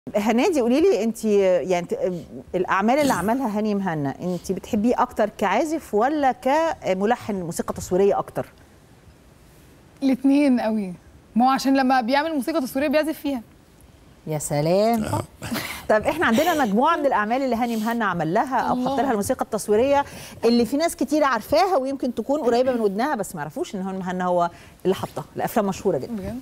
هنادي قولي لي انت يعني ت- الاعمال اللي عملها هاني مهنا انت بتحبيه اكتر كعازف ولا كملحن موسيقى تصويريه اكتر الاثنين قوي ما هو عشان لما بيعمل موسيقى تصويريه بيعزف فيها يا سلام طب احنا عندنا مجموعه من الاعمال اللي هاني مهنا عمل لها او الله. حط لها الموسيقى التصويريه اللي في ناس كتير عارفاها ويمكن تكون قريبه من ودنها بس ما يعرفوش ان هاني مهنا هو اللي حطها الافلام مشهوره جدا بجد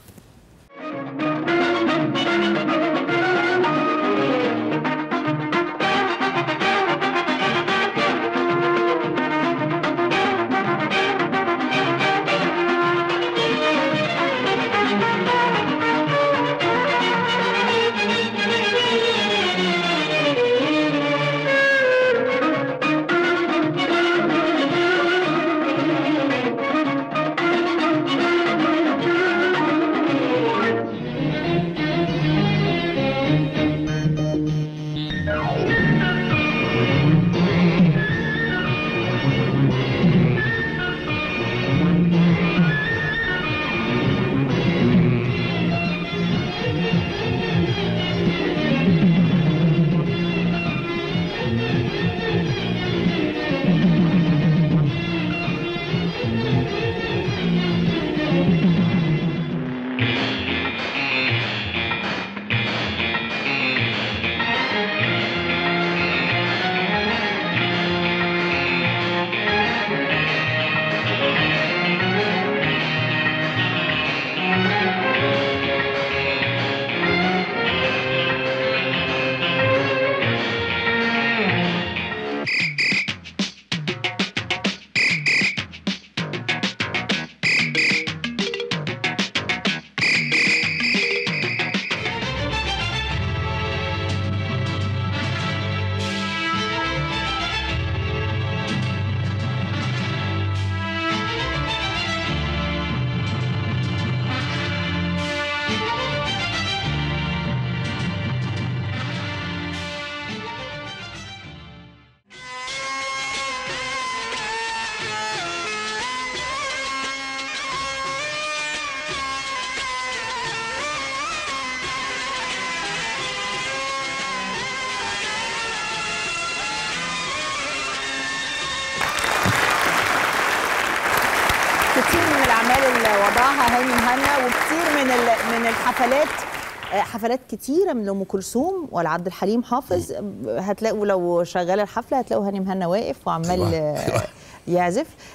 كتير من الاعمال اللي وضعها هاني مهنا وكتير من ال- من الحفلات آه، حفلات كتيرة من أم كلثوم والعبد الحليم حافظ هتلاقوا لو شغالة الحفلة هتلاقوا هاني مهنا واقف وعمال أيوة. آه، يعزف